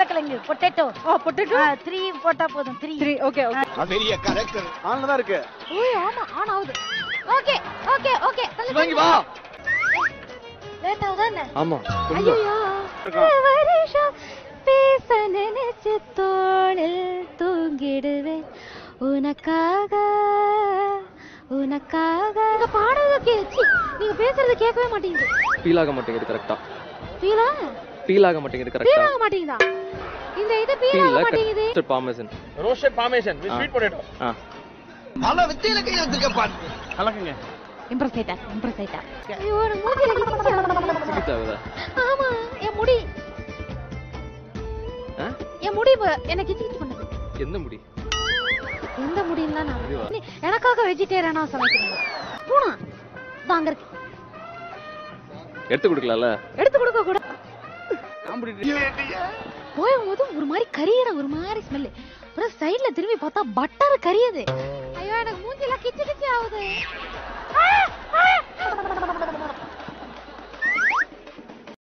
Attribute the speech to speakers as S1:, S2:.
S1: உருளைக்கிழங்கு பொட்டேட்டோ
S2: ஓ potato
S1: three போட்டா போதும் த்ரீ
S2: த்ரீ ஓகே ஓகே
S3: பெரிய கரெக்டர் ஆன்ல தான் இருக்கு
S1: ஓய் ஆமா ஆன் ஆகுது ஓகே ஓகே ஓகே
S3: வாங்கி வா
S1: லேட் ஆகுதா என்ன
S4: ஆமா
S1: ஐயோ வருஷம் பேச நினைச்சு தோளில் தூங்கிடுவேன் உனக்காக உனக்காக நீங்க பாடுறது கேச்சு நீங்க பேசுறது கேட்கவே மாட்டேங்குது
S4: ஃபீல் ஆக மாட்டேங்குது கரெக்டா
S1: ஃபீலா
S4: ஃபீல் ஆக மாட்டேங்குது
S1: ஃபீல்
S4: கரெக்டா
S1: ஆக மாட்டேங்குதா இந்த இது ஃபீல்
S4: ஃபீல்
S1: ஆக மாட்டேங்குது
S4: correct parmesan
S5: roasted parmesan with sweet potato
S4: ஆ
S3: பல வித்தையில கையில வச்சிருக்க பாட்டு
S5: கலக்குங்க
S1: இம்ப்ரஸ் ஆயிட்டா இம்ப்ரஸ் ஆயிட்டா ஐயோ எனக்கு மூஞ்சில கிச்சி ஆகுது.
S4: சிரிச்சா ஆகுதா
S1: ஆமா என் முடி
S4: ஆ?
S1: என் முடி இப்ப எனக்கு கிச்சு கிச்சு பண்ணுது
S4: எந்த முடி
S1: எந்த முடியும்னா நான்
S4: இதுவா?
S1: நீ எனக்காக வெஜிடேரியனா சமைக்கணும் பூனா தான் அங்க இருக்கு
S4: எடுத்து கொடுக்கலாம்ல
S1: எடுத்து கொடுக்க கூட போகும்போது ஒரு மாதிரி கரியிற ஒரு மாதிரி ஸ்மெல் அப்புறம் சைடுல திரும்பி பார்த்தா பட்டர் கரியுது ஐயோ எனக்கு மூஞ்சில கிச்சு கிச்சு ஆகுது ஆ!